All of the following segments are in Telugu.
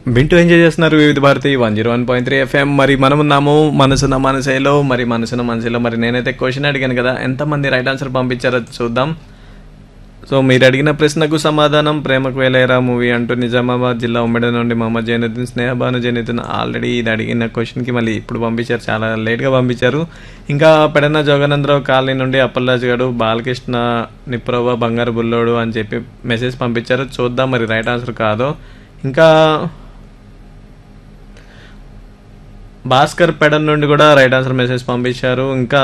వింటూ ఎంజాయ్ చేస్తున్నారు Vividh Bharati one zero one point three FM మరి మనం ఉన్నాము మనసున మనసేలో మరి మనసున మనసేలో మరి నేనైతే క్వశ్చన్ అడిగాను కదా ఎంతమంది రైట్ ఆన్సర్ పంపించారో చూద్దాం సో మీరు అడిగిన ప్రశ్నకు సమాధానం ప్రేమకు వేలేరా మూవీ అంటూ నిజామాబాద్ జిల్లా ఉమ్మడి నుండి మహమ్మద్ జైనుద్దీన్ స్నేహబాను జైనుద్దీన్ ఆల్రెడీ ఇది అడిగిన క్వశ్చన్కి మళ్ళీ ఇప్పుడు పంపించారు చాలా లేట్గా పంపించారు ఇంకా పెడన జోగానందరావు కాలనీ నుండి అప్పలరాజు గారు బాలకృష్ణ నిప్రవ బంగారు బుల్లోడు అని చెప్పి మెసేజ్ పంపించారు చూద్దాం మరి రైట్ ఆన్సర్ కాదో ఇంకా భాస్కర్ పెడన్ నుండి కూడా రైట్ ఆన్సర్ మెసేజ్ పంపించారు ఇంకా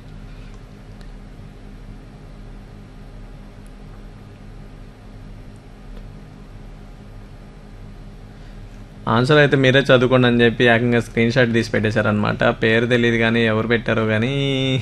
ఆన్సర్ అయితే మీరే చదువుకోండి అని చెప్పి ఏకంగా స్క్రీన్ షాట్ తీసి పెట్టేశారనమాట పేరు తెలియదు కానీ ఎవరు పెట్టారో కానీ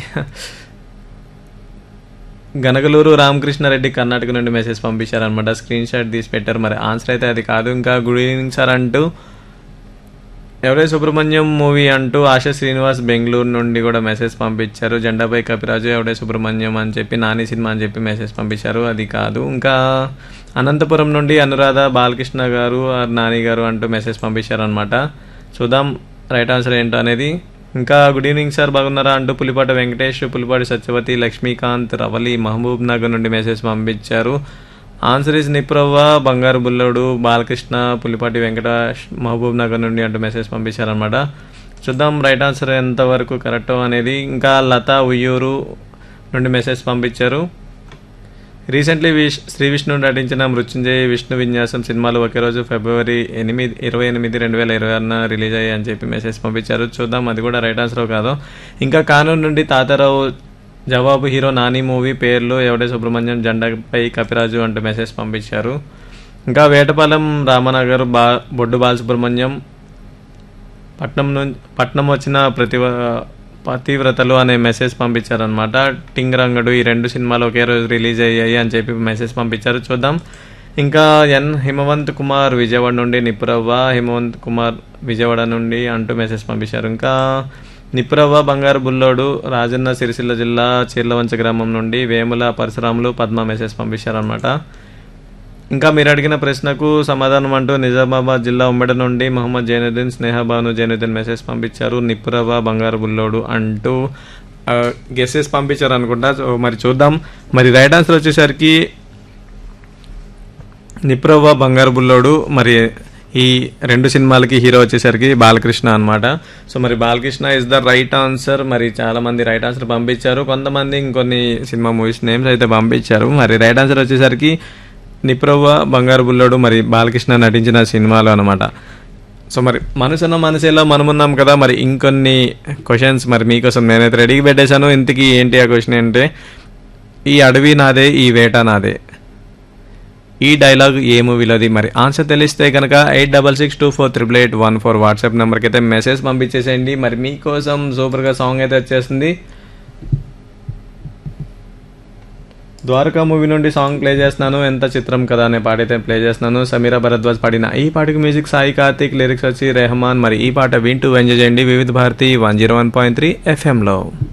గనగలూరు రామకృష్ణారెడ్డి కర్ణాటక నుండి మెసేజ్ పంపించారనమాట స్క్రీన్ షాట్ తీసి పెట్టారు మరి ఆన్సర్ అయితే అది కాదు ఇంకా గుడ్ ఈవినింగ్ సార్ అంటూ ఎవరే సుబ్రహ్మణ్యం మూవీ అంటూ ఆశా శ్రీనివాస్ బెంగళూరు నుండి కూడా మెసేజ్ పంపించారు జెండాపై కపిరాజు ఎవడే సుబ్రహ్మణ్యం అని చెప్పి నాని సినిమా అని చెప్పి మెసేజ్ పంపించారు అది కాదు ఇంకా అనంతపురం నుండి అనురాధ బాలకృష్ణ గారు ఆర్ నాని గారు అంటూ మెసేజ్ పంపించారు అనమాట చూద్దాం రైట్ ఆన్సర్ ఏంటో అనేది ఇంకా గుడ్ ఈవినింగ్ సార్ బాగున్నారా అంటూ పులిపాట వెంకటేష్ పులిపాటి సత్యవతి లక్ష్మీకాంత్ రవలి మహబూబ్ నగర్ నుండి మెసేజ్ పంపించారు ఆన్సర్ ఇస్ నిప్రవ్వ బంగారు బుల్లడు బాలకృష్ణ పులిపాటి వెంకటేష్ మహబూబ్ నగర్ నుండి అంటూ మెసేజ్ పంపించారనమాట చూద్దాం రైట్ ఆన్సర్ ఎంతవరకు కరెక్టో అనేది ఇంకా లత ఉయ్యూరు నుండి మెసేజ్ పంపించారు రీసెంట్లీ విష్ శ్రీ విష్ణు నటించిన మృత్యుంజయ విష్ణు విన్యాసం సినిమాలు ఒకే రోజు ఫిబ్రవరి ఎనిమిది ఇరవై ఎనిమిది రెండు వేల ఇరవై ఆరున రిలీజ్ అయ్యాయి అని చెప్పి మెసేజ్ పంపించారు చూద్దాం అది కూడా రైట్ ఆన్సర్ కాదు ఇంకా కానూరు నుండి తాతారావు జవాబు హీరో నాని మూవీ పేర్లు ఎవడే సుబ్రహ్మణ్యం జెండాపై కపిరాజు అంటూ మెసేజ్ పంపించారు ఇంకా వేటపాలెం రామనగర్ బా బొడ్డు బాలసుబ్రహ్మణ్యం పట్నం నుంచి పట్నం వచ్చిన ప్రతివ పతివ్రతలు అనే మెసేజ్ పంపించారనమాట టింగ్ రంగడు ఈ రెండు సినిమాలు ఒకే రోజు రిలీజ్ అయ్యాయి అని చెప్పి మెసేజ్ పంపించారు చూద్దాం ఇంకా ఎన్ హిమవంత్ కుమార్ విజయవాడ నుండి నిపురవ్వ హిమవంత్ కుమార్ విజయవాడ నుండి అంటూ మెసేజ్ పంపించారు ఇంకా నిపురవ్వ బంగారు బుల్లోడు రాజన్న సిరిసిల్ల జిల్లా చీర్లవంచ గ్రామం నుండి వేముల పరశురాములు పద్మ మెసేజ్ పంపించారనమాట ఇంకా మీరు అడిగిన ప్రశ్నకు సమాధానం అంటూ నిజామాబాద్ జిల్లా ఉమ్మడి నుండి మహమ్మద్ జైనుద్దీన్ స్నేహబాను జైనుద్దీన్ మెసేజ్ పంపించారు నిప్పురవ బంగారు బుల్లోడు అంటూ గెసెస్ పంపించారు అనుకుంటా సో మరి చూద్దాం మరి రైట్ ఆన్సర్ వచ్చేసరికి నిప్రవ్వ బంగారు బుల్లోడు మరి ఈ రెండు సినిమాలకి హీరో వచ్చేసరికి బాలకృష్ణ అనమాట సో మరి Balakrishna is the right answer మరి చాలా మంది రైట్ ఆన్సర్ పంపించారు కొంతమంది ఇంకొన్ని సినిమా మూవీస్ నేమ్స్ అయితే పంపించారు మరి రైట్ ఆన్సర్ వచ్చేసరికి నిప్రవ్వ బంగారు బుల్లోడు మరి బాలకృష్ణ నటించిన సినిమాలు అనమాట సో మరి మనసున్న మనసేలో మనమున్నాం కదా మరి ఇంకొన్ని క్వశ్చన్స్ మరి మీకోసం నేనైతే రెడీగా పెట్టేశాను ఇంతకీ ఏంటి ఆ క్వశ్చన్ అంటే ఈ అడవి నాదే ఈ వేట నాదే ఈ డైలాగ్ ఏ మూవీలోది మరి ఆన్సర్ తెలిస్తే కనుక eight double six two four triple eight one four WhatsApp నెంబర్కి అయితే మెసేజ్ పంపించేసేయండి మరి మీకోసం సూపర్గా సాంగ్ అయితే వచ్చేస్తుంది ద్వారకా మూవీ నుండి సాంగ్ ప్లే చేస్తున్నాను ఎంత చిత్రం కదా అనే పాట అయితే ప్లే చేస్తున్నాను సమీరా భరద్వాజ్ పాడిన ఈ పాటకి మ్యూజిక్ సాయి కార్తిక్ లిరిక్స్ వచ్చి రెహమాన్ మరి ఈ పాట వింటూ ఎంజాయ్ చేయండి Vividh Bharati one zero one point three ఎఫ్ఎంలో